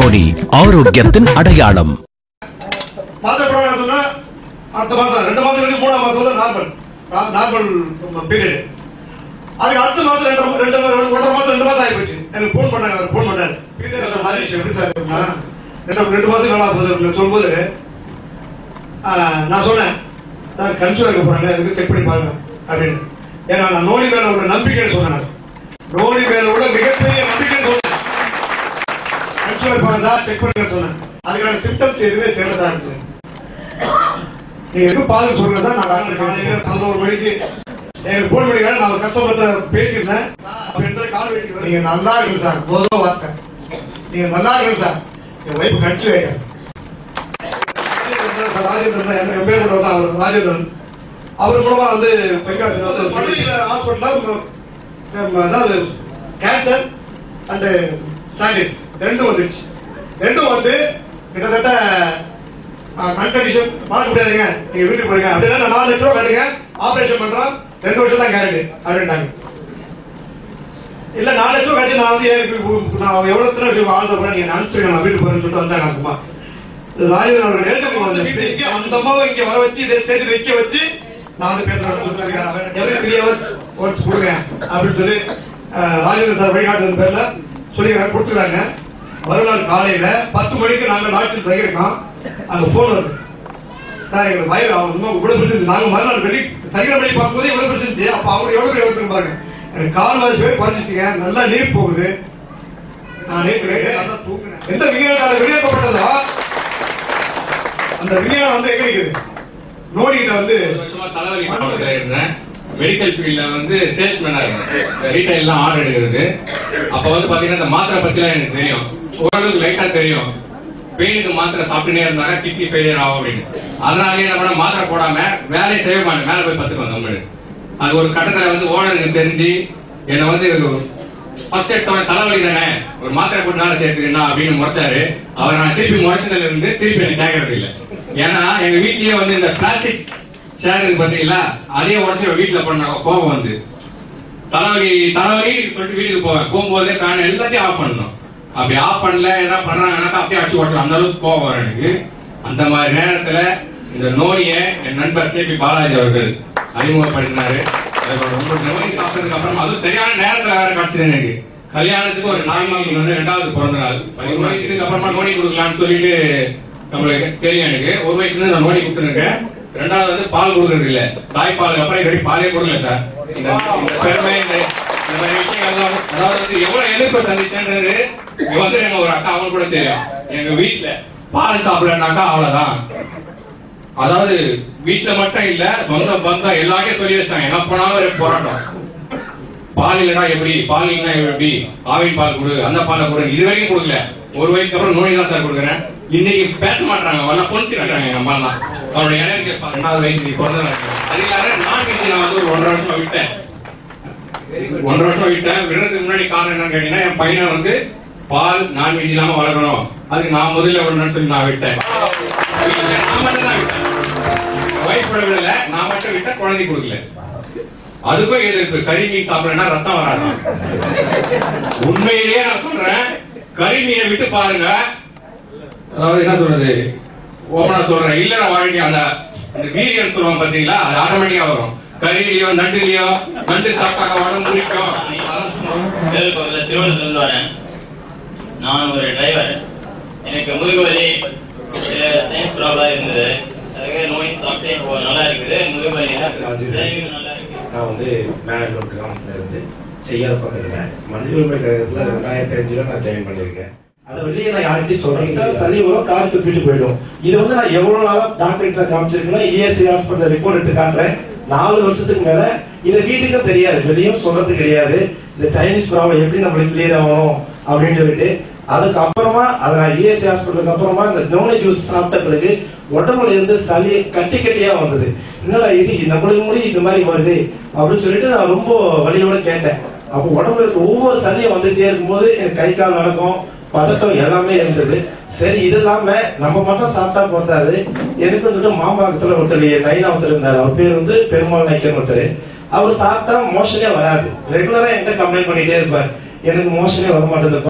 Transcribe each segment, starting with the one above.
நோடி ஆரோக்கியத்தின் அடையாளம் மாத்திரை போட சொன்னா அடுத்த மாசம் ரெண்டு மாசம் கழிச்சு மூணாம் மாசம் நார்மல் நார்மல் பீரியட் அதுக்கு அடுத்த மாசம் ரெண்டு ரெண்டு ஒன்றரை மாசம் ரெண்டு மாசம் ஆகி போச்சு எனக்கு ஃபோன் பண்ணாங்க அவர் ஃபோன் பண்ணாரு பீரியட் மாதிரி எப்படி சார் இருக்குமா? ரெண்டு ரெண்டு மாசம் நல்லா போகுது அப்படின்னு சொல்லும்போது ஆஹ், நான் சொன்னேன் சார் கன்சூல் வைக்க போறாங்க இதுக்கு செக் பண்ணி பாருங்க அப்படின்னு ஏன்னா நான் நோனி மேல ஒரு நம்பிக்கைன்னு சொன்னேன் நான். நோனி மேல உள்ள மிகப்பெரிய நம்பிக்கைன்னு சொன்னேன் கன்சூல் வைப்பாங்க சார் செக் பண்ணுங்க சொன்னேன் அதுக்கான சிம்டம்ஸ் எதுவுமே தெரியல சார் எனக்கு. நீங்க எதுவும் பாதுகாப்பு சொல்லுங்க சார் நான் டாக்டர் காலையில பதினோரு மணிக்கு எனக்கு போன் பண்ணிக்காரு நான் ஒரு கஷ்டப்பட்ட பேசியிருந்தேன் அப்படின்ற கால் வெட்டி நீங்க நல்லா இருக்கு சார் போதும் வார்த்தை நீங்க நல்லா இருக்கு சார் என் ஒய்ஃப் கடிச்சு வைக்க ராஜேந்திரன் தான் என் பேர் கூட தான் அவர் ராஜேந்திரன் அவர் மூலமா வந்து வெங்கடாஜன் வந்து பள்ளியில ஹாஸ்பிட்டல் அதாவது கேன்சர் அண்ட் சாண்டிஸ் ரெண்டும் வந்துருச்சு ரெண்டும் வந்து கிட்டத்தட்ட கண்டிஷன் பார்க்க முடியாதுங்க நீங்க வீட்டுக்கு போறீங்க அப்படின்னா நான் நாலு லட்ச ரூபா கட்டுங்க ஆபரேஷன் பண்றோம் ரெண்டு வருஷம் தான் கேரண்டி அப்படின்ட்டாங்க இல்ல நாலு லட்சம் ரூபா கட்டி நான் வந்து ஏன் இப்படி நான் எவ்வளவு தினம் வச்சு வாழ்ந்த போறேன் நீங்க அனுப்பிச்சிருங்க நான் வீட்டுக்கு போறேன்னு சொல்லிட்டு வந்தாங்க அந்த அம்மா ராஜன் அவர்கள் எழுதுக்கு வந்து அந்த அம்மாவை இங்க வர வச்சு இதே ஸ்டேஜ் வைக்க வச்சு நான் வந்து பேசுறேன் சொல்லிருக்காரு எவ்ரி த்ரீ ஹவர்ஸ் ஒர்க்ஸ் கொடுங்க அப்படின்னு சொல்லி அஹ், ராஜேந்திர சார் வழிகாட்டுறது பேர்ல சொல்லி கொடுத்துருக்காங்க மறுநாள் காலையில பத்து மணிக்கு நாங்க டாக்டர் தங்கியிருக்கோம் அங்க போன் வருது சார் எங்களுக்கு வயிறு அவங்க இன்னும் இவ்வளவு பிரச்சனை நாங்க மறுநாள் வெளி தகிர மணி பார்க்கும்போது இவ்வளவு பிரச்சனை இருந்துச்சு. அப்ப அவங்க எவ்வளவு பேர் வந்து பாருங்க எனக்கு கால் வாசி பேர் குறைஞ்சிச்சுங்க நல்லா நீர் போகுது நான் நேற்று நல்லா தூங்குனேன் எந்த விஞ்ஞானத்தால வெளியேற்றப்பட்டதோ அந்த விஞ்ஞானம் வந்து எங்க நிக்குது நோடிக்கிட்ட வந்து ஒரு வருஷமா தலைவலி மாவட்டத்தில் இருந்தேன் மெடிக்கல் ஃபீல்ட்ல வந்து சேல்ஸ்மேனா இருந்தேன் ரீட்டைல்லாம் ஆர்டர் எடுக்கிறது அப்ப வந்து பாத்தீங்கன்னா இந்த மாத்திரை பத்திலாம் எனக்கு தெரியும் ஓரளவுக்கு லைட்டா தெரியும் பெயினுக்கு மாத்திரை சாப்பிட்டுனே இருந்தாங்க கிட்னி ஃபெயிலியர் ஆகும் அப்படின்னு அதனாலே என்ன பண்ண மாத்திரை போடாம வேலையை செய்ய மாட்டேன் மேல போய் பத்துக்குவேன் தமிழ் அது ஒரு கட்டத்துல வந்து ஓனருக்கு தெரிஞ்சு என்னை வந்து ஃபர்ஸ்ட் எடுத்தவன் தலைவலி தானே ஒரு மாத்திரை போட்டு வேலை சேர்த்துக்கா அப்படின்னு முறைச்சாரு அவர் நான் திருப்பி முறைச்சதுல இருந்து திருப்பி எனக்கு கேட்கறது இல்ல ஏன்னா எங்க வீட்லயே வந்து இந்த பிளாஸ்டிக் சேர் இருக்கு பாத்தீங்களா அதையே உடச்சு வீட்டுல பண்ண கோபம் வந்து தலைவலி தலைவலி சொல்லிட்டு வீட்டுக்கு போவேன் போகும்போதே ஃபேன் எல்லாத்தையும் ஆஃப் பண்ணணும் அப்படி ஆஃப் பண்ணல என்ன பண்றாங்கன்னாக்கா அப்படியே அடிச்சு ஓட்டலாம் அந்த அளவுக்கு கோபம் வரும் எனக்கு அந்த மாதிரி நேரத்துல இந்த நோயை என் நண்பர் கே பி பாலாஜி அவர்கள் அறிமுகப்படுத்தினாரு அது ரொம்ப நோய் சாப்பிட்டதுக்கு அப்புறமா அதுவும் சரியான நேரத்துல வேற கிடைச்சது எனக்கு கல்யாணத்துக்கு ஒரு நாலு மாசம் வந்து ரெண்டாவது பிறந்த நாள் பதிமூணு வயசுக்கு அப்புறமா நோடி கொடுக்கலாம்னு சொல்லிட்டு நம்மளுக்கு தெரியும் எனக்கு ஒரு வயசுல நான் நோடி கொடுத்துருக்கேன் ரெண்டாவது வந்து பால் கொடுக்கறது இல்ல தாய்ப்பாலுக்கு அப்புறம் இது வரைக்கும் பாலே கொடுக்கல சார் இந்த இந்த பெருமை இந்த இந்த மாதிரி விஷயங்கள்லாம் அதாவது வந்து எவ்வளவு எதிர்ப்பு சந்திச்சேன்றது இங்க வந்து எங்க ஒரு அக்கா அவங்களுக்கு கூட தெரியும் எங்க வீட்டுல பால் சாப்பிடலனாக்கா அவ்வளவுதான் அதாவது வீட்டுல மட்டும் இல்ல சொந்த பந்தம் எல்லாத்தையும் சொல்லி வச்சாங்க எங்க போனாலும் ஒரு போராட்டம் பால் இல்லைனா எப்படி பால் இல்லைனா எப்படி ஆவின் பால் கொடு அந்த பாலை கொடு இது வரைக்கும் கொடுக்கல ஒரு வயசுக்கு அப்புறம் நோய் தான் சார் கொடுக்குறேன் இன்னைக்கு பேச மாட்டாங்க வரல பொண்ணு காட்டுறாங்க எங்க அம்மா எல்லாம் அவனோட எனக்கு ரெண்டாவது வயசு பிறந்த அது இல்லாத நான் நான் வந்து ஒரு ஒன்றரை வருஷம் விட்டேன் ஒன்றரை வருஷம் விட்டேன் விடுறதுக்கு முன்னாடி காரணம் என்னன்னு கேட்டீங்கன்னா என் பையனை வந்து பால் நான்வெஜ் இல்லாம வளர்க்கணும் அதுக்கு நான் முதல்ல விடணும்னு சொல்லி நான் விட்டேன் இல்ல, நான் மட்டும் தான் விட்டேன் ஒய்ஃப் விடல நான் மட்டும் விட்டேன் குழந்தை கொடுக்கல அதுக்கும் எதிர்ப்பு கறி மீன் சாப்பிடலன்னா ரத்தம் வராது உண்மையிலேயே நான் சொல்றேன் கறி மீனை விட்டு பாருங்க அதாவது என்ன சொல்றது ஓபனா சொல்றேன் இல்லற வாழ்க்கை அந்த அந்த வீரியன் சொல்லுவாங்க பாத்தீங்களா அது ஆட்டோமேட்டிக்கா வரும் கறியிலயோ நண்டுலயோ நண்டு சாப்பிட்டாக்க உடம்பு முடிக்கும் வேலூர் பக்கத்துல திருவள்ளூர்ல இருந்து வரேன் நான் ஒரு டிரைவர் எனக்கு முதுகு வலி சயின்ஸ் ப்ராப்ளம் இருந்தது அதுக்கு நோய் சாப்பிட்டு இப்போ நல்லா இருக்குது முதுகு வலி டிரைவிங் நல்லா இருக்கு நான் வந்து மேனேஜ்மெண்ட் கிராமத்துல இருந்து செய்யாத பார்த்துருக்கேன் மனித உரிமை கழகத்துல ரெண்டாயிரத்தி அஞ்சுல நான் ஜாயின் பண்ணியிருக்கேன் அதை வெளியே நான் யார்கிட்டயும் சொல்றேன் சளி வரும் கார் துப்பிட்டு போயிடும் இது வந்து நான் எவ்வளவு நாளா டாக்டர் கிட்ட காமிச்சிருக்கேன்னா இஎஸ்சி ஹாஸ்பிட்டல் ரிப்போர்ட் எடுத்து காட்டுறேன் நாலு வருஷத்துக்கு மேல இது வீட்டுக்கும் தெரியாது வெளியும் சொல்றது கிடையாது இந்த சைனீஸ் ப்ராப்ளம் எப்படி நம்மளுக்கு கிளியர் ஆகணும் அப்படின்னு சொல்லிட்டு அதுக்கு அப்புறமா அதை நான் இஎஸ்சி ஹாஸ்பிட்டலுக்கு அப்புறமா இந்த நோனி ஜூஸ் சாப்பிட்ட பிறகு உடம்புல இருந்து சளி கட்டி கட்டியா வந்தது என்னடா இது நம்மளுக்கு முடி இந்த மாதிரி வருது அப்படின்னு சொல்லிட்டு நான் ரொம்ப வலியோட கேட்டேன் அப்போ உடம்புல இருக்க ஒவ்வொரு சளியும் வந்துட்டே இருக்கும்போது எனக்கு கை கால் நடக்கும் பதட்டம் எல்லாமே இருந்தது சரி இது இல்லாம நம்ம மட்டும் சாப்பிட்டா போதாது எனக்கு வந்துட்டு மாம்பாக்கத்துல ஒருத்தர் நைனா ஒருத்தர் இருந்தாரு அவர் பேர் வந்து பெருமாள் நாய்க்கன் ஒருத்தர் அவர் சாப்பிட்டா மோஷனே வராது ரெகுலரா என்கிட்ட கம்ப்ளைண்ட் பண்ணிட்டே இருப்பார் எனக்கு மோஷனே வர மாட்டேங்குதுப்பா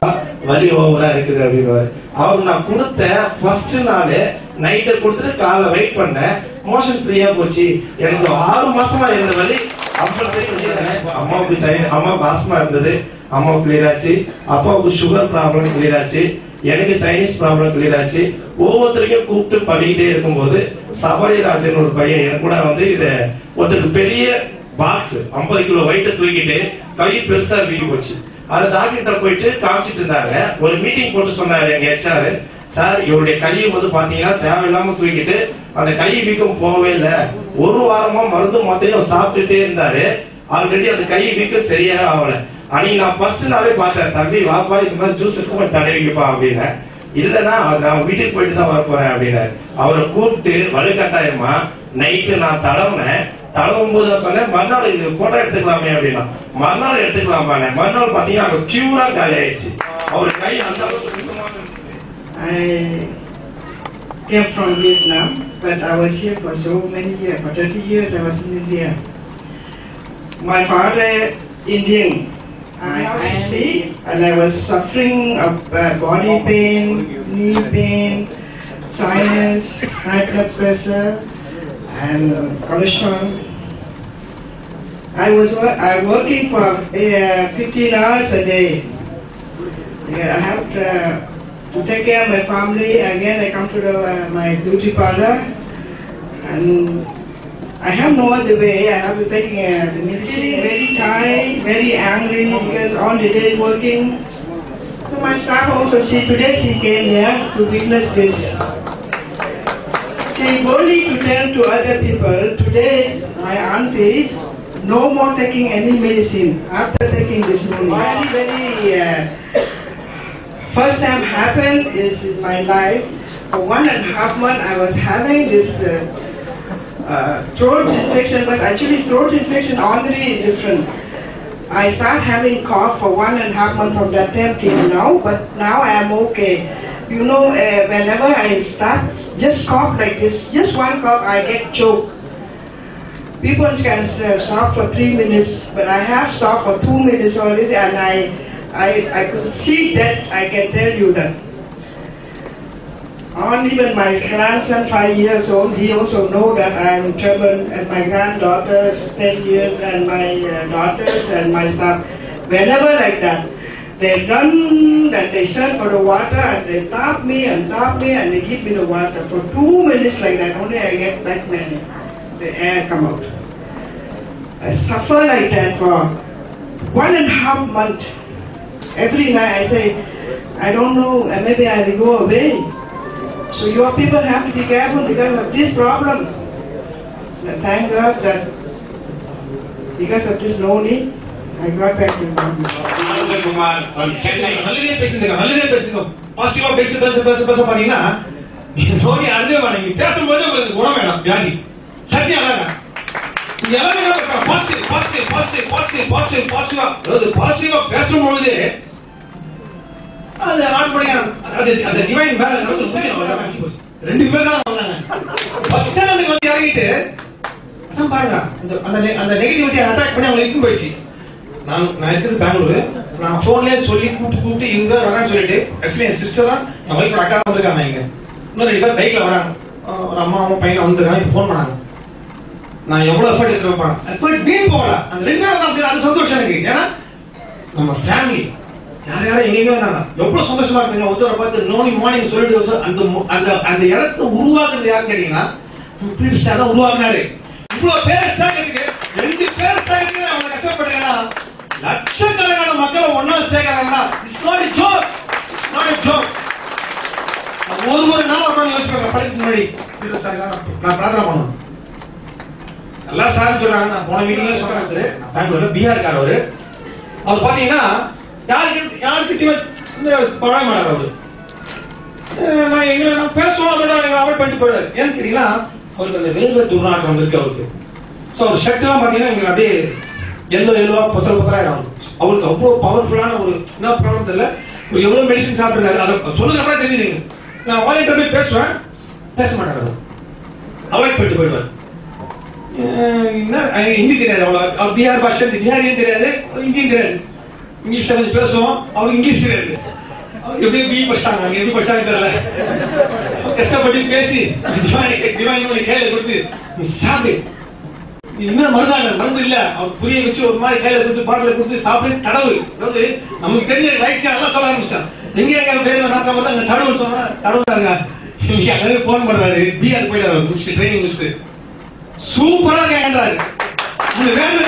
வலி ஓவரா இருக்குது அப்படின்னு அவர் நான் கொடுத்த ஃபர்ஸ்ட் நாள் நைட்டு கொடுத்துட்டு காலைல வெயிட் பண்ணேன் மோஷன் ஃப்ரீயா போச்சு எனக்கு ஆறு மாசமா இருந்த வலி அப்புறம் சரி வெளியே அம்மாவுக்கு சை- அம்மாவுக்கு ஆஸ்மா இருந்தது அம்மாவுக்கு கிளியர் ஆச்சு அப்பாவுக்கு சுகர் ப்ராப்ளம் கிளியர் ஆச்சு எனக்கு சைனஸ் ப்ராப்ளம் கிளியர் ஆச்சு ஒவ்வொருத்தரையும் கூப்பிட்டு பண்ணிக்கிட்டே இருக்கும்போது சபரிராஜன் ஒரு பையன் என் கூட வந்து இத ஒருத்தருக்கு பெரிய பாக்ஸ் 50 கிலோ வெயிட்ட தூக்கிட்டு கை பெருசா வீங்கி போச்சு அது டாக்டர்கிட்ட போயிட்டு காமிச்சிட்டு இருந்தாங்க ஒரு மீட்டிங் போட்டு சொன்னாரு எங்க ஹெச்ஆர் சார் இவருடைய கையை வந்து பாத்தீங்கன்னா தேவையில்லாம தூக்கிட்டு அந்த கை வீக்கம் போகவே இல்ல ஒரு வாரமா மருந்து மாத்தையும் சாப்பிட்டுட்டே இருந்தாரு ஆல்ரெடி அந்த கை வீக்கம் சரியாக ஆகல அன்னைக்கு நான் ஃபர்ஸ்ட் நாளே பார்த்தேன் தம்பி வாப்பா இந்த மாதிரி ஜூஸ் இருக்கும் கொஞ்சம் தடவிக்கப்பா அப்படின்னு இல்லன்னா நான் வீட்டுக்கு போயிட்டு தான் வர போறேன் அப்படின்னு அவரை கூப்பிட்டு வலுக்கட்டாயமா நைட்டு நான் தடவுனேன் தடவும் போது நான் சொன்னேன் மறுநாள் இது போட்டோ எடுத்துக்கலாமே அப்படின்னா மறுநாள் எடுத்துக்கலாமாண்ணே மறுநாள் பாத்தீங்கன்னா அங்க கியூரா காலி ஆயிடுச்சு அவர் கை அந்த அளவுக்கு சுத்தமா இருந்தது. I came from Vietnam, but I was here for so many years. For 30 years, I was in India. My father, Indian. I, I see, and I was suffering of uh, body pain, knee pain, sinus, high blood pressure, and cholesterol. I was wo- I working for uh, 15 hours a day. Yeah, I have to, to take care of my family. Again, I come to the, uh, my beauty parlor, and I have no other way. I have to take uh, the medicine. Very tired, very angry because all the day working. So my staff also see today she came here to witness this. She only to tell to other people today my aunties no more taking any medicine after taking this morning. Very very. Uh, First time happened is in my life. For one and a half month, I was having this uh, uh, throat infection, but actually throat infection already is different. I start having cough for one and a half month from that time till now, but now I am okay. You know, uh, whenever I start just cough like this, just one cough, I get choked. People can uh, stop for three minutes, but I have stopped for two minutes already, and I, I, I could see that. I can tell you that. And even my grandson, five years old, he also know that I am in trouble, and my granddaughters, ten years, and my uh, daughters and my son. Whenever like that, they run and they search for the water, and they tap me and tap me, and they give me the water for two minutes like that. Only I get back my the air come out. I suffer like that for one and a half month. Every night I say, I don't know, uh, maybe I will go away. So your people have to be careful because of this problem. And thank God that because of this no need, I got back to normal. Anandakumar அவர் சென்னை நல்லதே பேசுங்க நல்லதே பேசுங்க பாசிட்டிவா பேச பேச பேச பேச பாத்தீங்கன்னா நோய் அருந்தே நீங்க பேசும்போது உங்களுக்கு குணம் வேணும் வியாதி சத்தியம் அதாங்க நீங்க எல்லாமே positive positive positive positive positive பாசிட்டிவா அதாவது பாசிட்டிவா பேசும்பொழுது அது ஆட்டோமேட்டிக்கா அது அந்த டிவைன் மேல நடந்து போச்சு ரெண்டு பேர் தான் வந்தாங்க ஃபர்ஸ்ட் ஸ்டாண்டர்டுக்கு வந்து இறங்கிட்டு அதான் பாருங்க அந்த அந்த நெ- அந்த நெகட்டிவிட்டி அட்டாக் பண்ணி அவங்க இருக்கு போயிடுச்சு நான் நான் இருக்கிறது பெங்களூரு நான் போன்லயே சொல்லி கூப்பிட்டு கூப்பிட்டு இவங்க வரான்னு சொல்லிட்டு ஆக்சுவலி என் சிஸ்டரா என் ஒய்ஃப் அக்கா வந்திருக்காங்க இங்க இன்னும் ரெண்டு பேர் பைக்ல வராங்க அஹ் ஒரு அம்மா அம்மா பையன் வந்திருக்காங்க இப்போ ஃபோன் பண்ணாங்க நான் எவ்வளவு எஃபர்ட் எடுத்து வைப்பாங்க எஃபர்ட் வீண் போகல அந்த ரெண்டு பேரும் தான் அது சந்தோஷம் எனக்கு ஏன்னா நம்ம ஃபேமிலி யார் யாரும் எங்கெங்க வந்தாங்க எவ்வளவு சந்தோஷமா இருக்குங்க ஒருத்தரை பார்த்து நோனி மார்னிங் சொல்லிட்டு வந்து அந்த மு- அந்த அந்த இடத்தை உருவாக்குறது யாருன்னு கேட்டீங்கன்னா பீட்டர் சார் தான் உருவாக்குனாரு இவ்வளவு பேர் சேர்க்கறதுக்கு ரெண்டு பேர் சேர்க்கறதுக்கு அவங்க கஷ்டப்படுறீங்கன்னா லட்சக்கணக்கான மக்களை ஒன்னா சேர்க்கறாங்கன்னா it's not a joke not a joke ஒரு ஒரு நாள் உட்காந்து யோசிப்பாங்க படத்துக்கு முன்னாடி பீட்டர் சார் நான் பிரார்த்தனை பண்ணுவேன் நல்லா சார் சொல்றாங்க நான் போன மீட்டிங்ல சொல்றேன் பெங்களூர்ல பீகார்கார் அவரு அவர் பாத்தீங்கன்னா யாருக்கு யாருக்கிட்டயும் இந்த பழக மாட்டார் அவரு அஹ் நான் எங்களை நான் பேசுவோம் அதோட எங்களை அவாய்ட் பண்ணிட்டு போயிடாரு ஏன்னு கேட்டீங்கன்னா அவருக்கு அந்த வேர்வை துர்நாற்றம் இருக்கு அவருக்கு சோ அவர் ஷர்ட் எல்லாம் பாத்தீங்கன்னா எங்களுக்கு அப்படியே எல்லோ எல்லோவா பொத்தல் பொத்தலாயிடும் அவருக்கு அவருக்கு அவ்வளவு பவர்ஃபுல்லான ஒரு என்ன ப்ராப்ளம் தெரியல ஒரு எவ்வளவு மெடிசன் சாப்பிட்டுருக்காரு அதை சொல்லுங்க அப்புறம் தெரியுதுங்க நான் வாலிட்ட போய் பேசுவேன் பேச மாட்டார் அவர் அவாய்ட் பண்ணிட்டு போயிடுவார் அஹ் என்ன அஹ் ஹிந்தி தெரியாது அவ்வளவு அவர் பீகார் பாஷை பீகாரியும் தெரியாது ஹிந்தியும் தெரியாது இங்கிலீஷ்ல கொஞ்சம் பேசுவோம் அவருக்கு இங்கிலீஷ் தெரியாது எப்படி பி படிச்சாங்க அங்க எப்படி படிச்சாங்க தெரியல கஷ்டப்பட்டு பேசி டிவைன் டிவைன் பண்ணி கையில கொடுத்து நீ சாப்பிடு நீ என்ன மருந்தாங்க மருந்து இல்ல அவர் புரிய வச்சு ஒரு மாதிரி கையில கொடுத்து பாட்டில கொடுத்து சாப்பிடு கடவுள் அதாவது நமக்கு தெரிஞ்ச வைத்தியம் எல்லாம் சொல்ல ஆரம்பிச்சான் எங்க எங்க பேர்ல நாக்க பார்த்தா அங்க கடவுள் சொன்னா கடவுளாங்க இன்னைக்கு அங்க போன் பண்றாரு பிஆர் போயிடாரு முடிச்சுட்டு ட்ரைனிங் முடிச்சுட்டு சூப்பரா கேட்கறாரு இந்த வேலை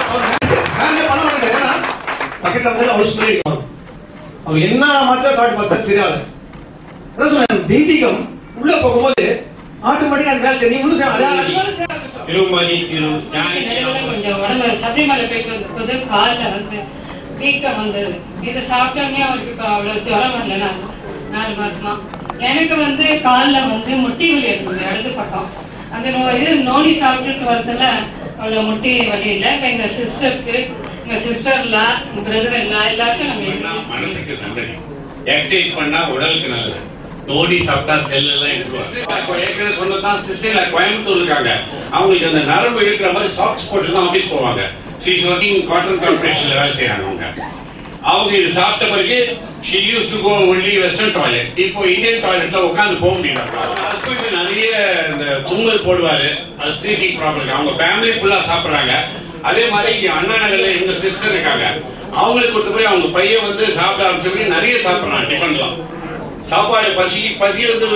வேலை பண்ண மாட்டேன் ஏன்னா பக்கெட்ல வந்து அவர் ஸ்மெல் அடிக்கும் அவர் என்ன மாத்திரம் சாப்பிட்டு பார்த்தா சரியால அதான் சொன்னேன் தெய்வீகம் உள்ள போகும்போது ஆட்டோமேட்டிக்கா அந்த வேலை செய்யும் நீ ஒன்றும் செய்ய அதான் திருமதி திரு இதெல்லாம் கொஞ்சம் உடம்பு சபரிமலை போயிட்டு வந்தபோது காலில் வந்து வீக்கம் வந்தது இதை சாப்பிட்டோன்னே அவருக்கு அவ்வளவு ஜுரம் வரல நான் நாலு மாசமா எனக்கு வந்து காலில் வந்து முட்டி வலி இருந்தது இடது பக்கம் அந்த நோ- இது நோனி சாப்பிட்டுட்டு வரதுல அவ்வளவு முட்டி வலி இல்லை இப்ப எங்க சிஸ்டருக்கு எங்க சிஸ்டர் இல்ல பிரதர் இல்ல எல்லாருக்கும் நம்ம மனசுக்கு நல்லது எக்ஸசைஸ் பண்ணா உடலுக்கு நல்லது நோடி சாப்பிட்டா செல் எல்லாம் எடுத்துருவாங்க ஏற்கனவே சொன்னதான் சிஸ்டர் கோயம்புத்தூர் இருக்காங்க அவங்களுக்கு அந்த நரம்பு இருக்கிற மாதிரி சாக்ஸ் போட்டு தான் ஆபீஸ் போவாங்க ஷீஸ் ஒர்க்கிங் காட்டன் கார்பரேஷன்ல வேலை செய்யறாங்க அவங்க அவங்க இது சாப்பிட்ட பிறகு she use to go only western toilet இப்போ இந்தியன் டாய்லெட்ல உட்காந்து போக முடியல ஹஸ்பண்ட் நிறைய இந்த தும்மல் போடுவாரு அது ஸ்லீப்பிங் ப்ராப்ளம் அவங்க ஃபேமிலி ஃபுல்லா சாப்பிடுறாங்க அதே மாதிரி இங்க அண்ணா நகர்ல எங்க சிஸ்டர் இருக்காங்க அவங்களுக்கு கொடுத்து போய் அவங்க பையன் வந்து சாப்பிட ஆரம்பிச்சபடி நிறைய சாப்பிடுறான் டிஃபன்லாம் சாப்பாடு பசி பசி வந்து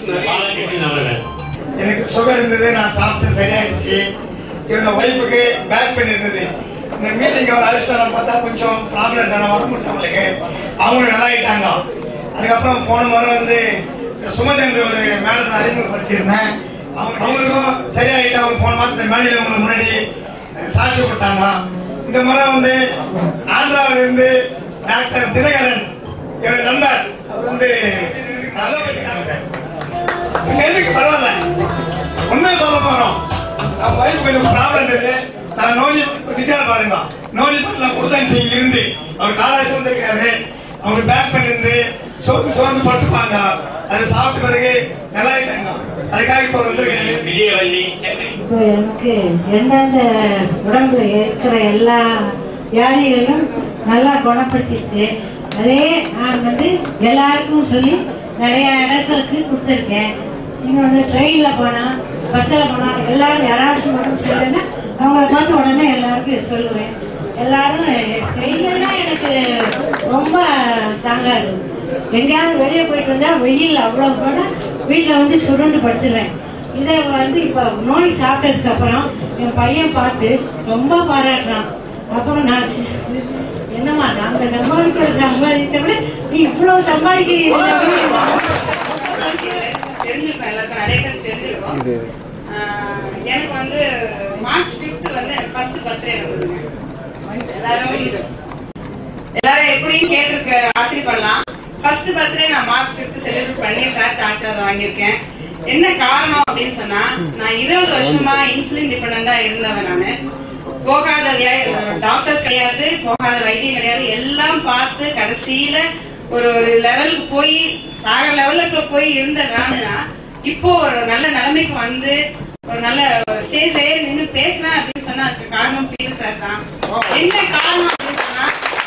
நிறைய எனக்கு சுகர் இருந்தது நான் சாப்பிட்டு சரியாயிடுச்சு இவங்க ஒய்ஃபுக்கு பேக் பெயின் இருந்தது இந்த மீட்டிங் அவர் அழைச்சிட்டு பார்த்தா கொஞ்சம் ப்ராப்ளம் தானே வர முடியும் அவங்களுக்கு அவங்களும் நல்லா ஆயிட்டாங்க அதுக்கப்புறம் போன முறை வந்து சுமதேந்திர ஒரு மேடத்தை அறிமுகப்படுத்தியிருந்தேன் அவங்க அவங்களுக்கும் சரியாயிட்டு அவங்க போன மாசத்துல மேடையில் உங்களுக்கு முன்னாடி அஹ், சாட்சி கொடுத்தாங்க இந்த முறை வந்து ஆந்திராவில இருந்து டாக்டர் தினகரன் என்னோட நண்பர் அவர் வந்து நல்லபடி டாக்டர் இங்க எதுக்கு பரவாயில்ல உண்மையை சொல்ல போறோம் நம்ம வயசு கொஞ்சம் ப்ராப்ளம் இருக்கு நான் நோய் நிக்கா பாருங்க நோய் பட்டில கொடுத்தாங்க இருந்து அவர் காலாசி வந்திருக்காரு அவர் பேக் பண்ணிருந்து சோர்ந்து சோர்ந்து படுத்துப்பாங்க அதை சாப்பிட்ட பிறகு நல்லா ஆயிட்டாங்க அதுக்காக இப்ப வந்திருக்காரு விஜயவல்லி சென்னை இப்போ எனக்கு எந்தெந்த உடம்புல இருக்கிற எல்லா வியாதிகளும் நல்லா குணப்படுத்திடுச்சு அதே நான் வந்து எல்லாருக்கும் சொல்லி நிறைய இடங்களுக்கு கொடுத்துருக்கேன் நீங்க வந்து ட்ரெயின்ல போனா பஸ்ல போனா எல்லாரும் யாராச்சும் உடம்பு சரியில்லைன்னா அவங்கள பார்த்து உடனே எல்லாருக்கும் இது சொல்லுவேன் எல்லாரும் செய்யலாம் எனக்கு ரொம்ப தாங்காது எங்கேயாவது வெளியே போயிட்டு வந்தா வெயில் அவ்வளவு போனா வீட்டுல வந்து சுருண்டு படுத்துருவேன் இதை வந்து இப்ப நோய் சாப்பிட்டதுக்கு அப்புறம் என் பையன் பார்த்து ரொம்ப பாராட்டுறான் அப்புறம் நான் சி- என்னம்மா நாங்க சம்பாதிக்கிற சம்பாதித்த விட நீ இவ்வளவு சம்பாதிக்கிறீங்க தெரிஞ்சிருக்கோம் எல்லாருக்கும் நிறைய பேர் தெரிஞ்சிருக்கோம் ஆஹ் எனக்கு வந்து மார்ச் பிப்த் வந்து எனக்கு ஃபர்ஸ்ட் பர்த்டே இருந்ததுங்க எல்லாரும் எல்லாரும் எப்படியும் கேட்டிருக்க ஆச்சரியப்படலாம் ஃபர்ஸ்ட் பர்த்டே நான் மார்ச் பிப்த் செலிப்ரேட் பண்ணி சார் ஆசீர்வாதம் வாங்கியிருக்கேன் என்ன காரணம் அப்படின்னு சொன்னா நான் இருபது வருஷமா இன்சுலின் டிபெண்டா இருந்தவன் நானு போகாத டாக்டர்ஸ் கிடையாது போகாத வைத்தியம் கிடையாது எல்லாம் பார்த்து கடைசியில ஒரு ஒரு லெவலுக்கு போய் சாக லெவலுக்கு போய் இருந்த நானுனா இப்போ ஒரு நல்ல நிலைமைக்கு வந்து ஒரு நல்ல ஒரு ஸ்டேஜ்ல நின்னு பேசுறேன் அப்படின்னு சொன்னா அதுக்கு காரணம் பீரு சார் தான் என்ன காரணம் அப்படின்னு சொன்னா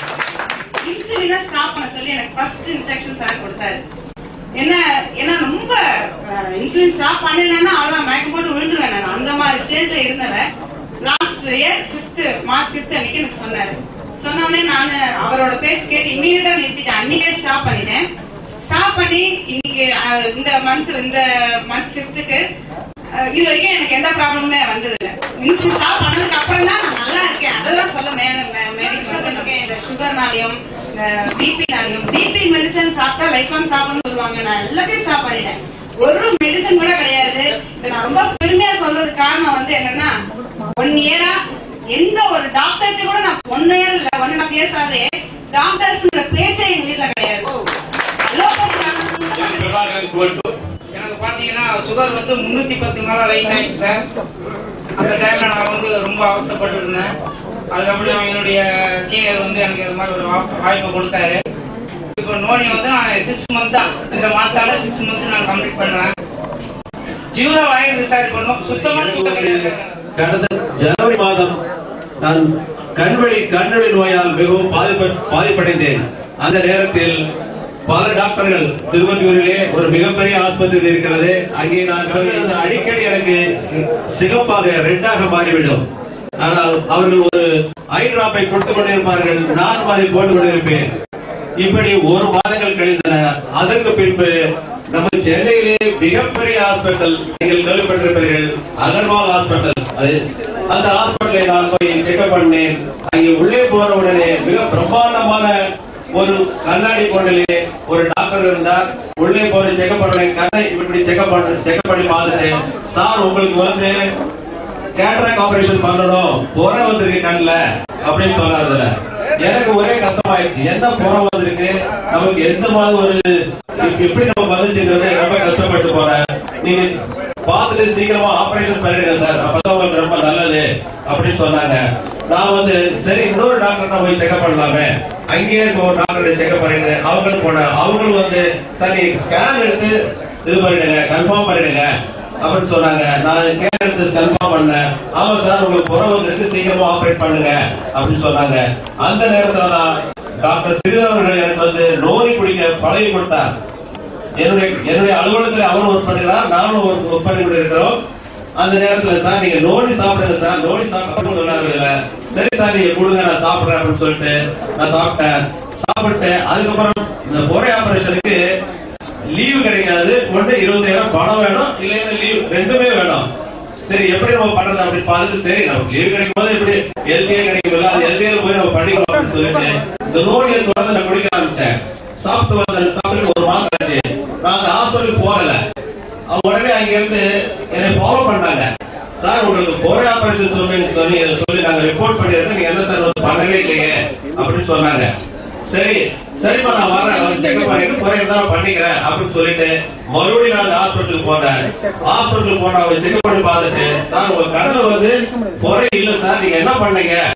இன்சுலினை ஸ்டாப் பண்ண சொல்லி எனக்கு ஃபர்ஸ்ட் இன்ஸ்ட்ரக்ஷன் சார் கொடுத்தாரு என்ன ஏன்னா ரொம்ப இன்சுலின் ஸ்டாப் பண்ணலன்னா அவ்வளவு மயக்கம் போட்டு விழுந்துருவேன் நான் அந்த மாதிரி ஸ்டேஜ்ல இருந்தவன் last year fifth March fifth அன்னைக்கு எனக்கு சொன்னாரு சொன்ன உடனே நான் அவரோட பேச்சு கேட்டு இமீடியட்டா நிறுத்திட்டேன் அன்னைக்கே ஸ்டாப் பண்ணிட்டேன் ஸ்டாப் பண்ணி இன்னைக்கு அஹ், இந்த மந்த் இந்த மந்த் பிப்த்துக்கு இது வரைக்கும் எனக்கு எந்த ப்ராப்ளமுமே வந்தது இல்ல இன்சுலின் ஸ்டாப் பண்ணதுக்கு அப்புறம் தான் நான் நல்லா இருக்கேன் அததான் சொல்ல மேல மேடைக்கு வந்திருக்கேன் இந்த சுகர்னாலையும் இந்த பிபினாலையும் பிபி மெடிசன் சாப்பிட்டா லைஃப் லாங் சாப்பிடணும்னு சொல்லுவாங்க நான் எல்லாத்தையும் ஸ்டாப் பண்ணிட்டேன் ஒரு மெடிசன் கூட கிடையாது இதை நான் ரொம்ப பெருமையா சொல்றதுக்கு காரணம் வந்து என்னன்னா ஒன் இயரா எந்த ஒரு டாக்டருக்கு கூட நான் ஒன் இயர் இல்ல ஒன் அண்ட் இயர்ஸ் ஆகவே டாக்டர்ஸ்ங்கிற பேச்சே எங்க வீட்டுல கிடையாது அலோபதி டாக்டர்ஸ் பிரபாகரன் குவட்டூர் எனக்கு பாத்தீங்கன்னா சுகர் வந்து முன்னூத்தி பத்து மேல ரைஸ் ஆயிடுச்சு சார் அந்த டைம்ல நான் வந்து ரொம்ப அவஸ்தைப்பட்டு இருந்தேன் அதுக்கப்புறம் என்னுடைய சீனியர் வந்து எனக்கு இது மாதிரி ஒரு வா- வாய்ப்பு கொடுத்தாரு இப்போ நோனி வந்து நான் சிக்ஸ் மந்த் தான் இந்த மாசத்தால சிக்ஸ் மந்த் நான் கம்ப்ளீட் பண்ணுவேன் ஜீரோ ஆயிடுது சார் இப்போ நோ- சுத்தமா சுத்தம் கிடையாது சார் கடந்த ஜனவரி மாதம் நான் கண்வழி கண்வழி நோயால் மிகவும் பாதிப்ப பாதிப்படைந்தேன் அந்த நேரத்தில் பல டாக்டர்கள் திருவள்ளூரிலே ஒரு மிகப்பெரிய ஆஸ்பத்திரி இருக்கிறது அங்கே நான் போய் இந்த அடிக்கடி எனக்கு சிகப்பாக ரெட்டாக மாறிவிடும் ஆனால் அவர்கள் ஒரு ஐ டிராப்பை கொடுத்துக் கொண்டிருப்பார்கள் நான் மாதிரி போட்டுக் கொண்டிருப்பேன் இப்படி ஒரு மாதங்கள் கழிந்தன அதற்கு பின்பு நம்ம சென்னையிலே மிகப்பெரிய ஹாஸ்பிட்டல் நீங்கள் கேள்விப்பட்டிருப்பீர்கள் அகர்வால் ஹாஸ்பிட்டல் அது அந்த ஹாஸ்பிட்டலை நான் போய் செக்அப் பண்ணேன் அங்கே உள்ளே போன உடனே மிக பிரம்மாண்டமான ஒரு கண்ணாடி கொண்டிலே ஒரு டாக்டர் இருந்தார் உள்ளே போய் செக்அப் பண்ண கண்ணை இப்படி செக்அப் பண்ண செக்அப் பண்ணி பார்த்துட்டு சார் உங்களுக்கு வந்து கேட்ராக் ஆபரேஷன் பண்ணணும் புற வந்திருக்கு கண்ணுல அப்படின்னு சொன்னாருல எனக்கு ஒரே கஷ்டமாயிடுச்சு என்ன புற வந்திருக்கு நமக்கு எந்த மாதிரி ஒரு எப்படி நம்ம பதிச்சுக்கிறது ரொம்ப கஷ்டப்பட்டு போறேன் நீங்க பார்த்துட்டு சீக்கிரமா ஆபரேஷன் பண்ணிடுங்க சார் அப்பதான் உங்களுக்கு ரொம்ப நல்லது அப்படின்னு சொன்னாங்க நான் வந்து சரி இன்னொரு டாக்டர் போய் செக்அப் பண்ணலாமே அங்கேயே ஒரு டாக்டர் செக்அப் பண்ணிட்டு அவங்களும் போனேன் அவங்களும் வந்து சரி ஸ்கேன் எடுத்து இது பண்ணிடுங்க கன்ஃபார்ம் பண்ணிடுங்க அப்படின்னு சொன்னாங்க நான் கேட்டு கன்ஃபார்ம் பண்ணேன் ஆமா சார் உங்களுக்கு புறம் வந்துருக்கு சீக்கிரமா ஆபரேட் பண்ணுங்க அப்படின்னு சொன்னாங்க அந்த நேரத்துல தான் டாக்டர் சிறிதவர்கள் எனக்கு வந்து நோய் குடிக்க பழகி கொடுத்தார் என்னுடைய என்னுடைய அலுவலகத்தில் அவரும் ஒர்க் பண்ணுகிறார் நானும் ஒர்க் பண்ணி கொண்டு இருக்கிறோம் அந்த நேரத்துல சார் நீங்க நோடி சாப்பிடுங்க சார் நோடி சாப்பிடணும்னு சொன்னாரு இல்ல சரி சார் நீங்க கொடுங்க நான் சாப்பிடுறேன் அப்படின்னு சொல்லிட்டு நான் சாப்பிட்டேன் சாப்பிட்டு அதுக்கப்புறம் இந்த பொறை ஆபரேஷனுக்கு லீவு கிடைக்காது ஒன்று இருபதாயிரம் பணம் வேணும் இல்லைன்னா லீவ் ரெண்டுமே வேணும் சரி எப்படி நம்ம பண்றது அப்படின்னு பார்த்துட்டு சரி நமக்கு லீவ் கிடைக்கும் போது எப்படி எல்டிஏ கிடைக்கும் அது எல்டிஏல போய் நம்ம பண்ணிக்கலாம் அப்படின்னு சொல்லிட்டு இந்த நோடியை தொடர்ந்து நான் குடிக்க ஆரம்பிச்சேன் சாப்பிட்டு வந்த சாப்பிட்டு ஒரு மாசம் ஆச்சு நான் அந்த ஹாஸ்பிட்டலுக்கு போகல அவங்க உடனே அங்க இருந்து என்னை ஃபாலோ பண்ணாங்க சார் உங்களுக்கு போரே ஆபரேஷன் சொல்லி சொல்லி சொல்லி நாங்க ரிப்போர்ட் பண்ணிருக்கோம் நீங்க என்ன சார் வந்து பண்ணவே இல்லையே அப்படின்னு சொன்னாங்க சரி சரிப்பா நான் வரேன் வந்து செக்அப் பண்ணிட்டு குறை இருந்தாலும் பண்ணிக்கிறேன் அப்படின்னு சொல்லிட்டு மறுபடியும் நான் ஹாஸ்பிட்டலுக்கு போனேன் ஹாஸ்பிட்டலுக்கு போனா அவங்க செக்அப் பண்ணி பார்த்துட்டு சார் உங்க கண்ணுல வந்து குறை இல்ல சார் நீங்க என்ன பண்ணீங்க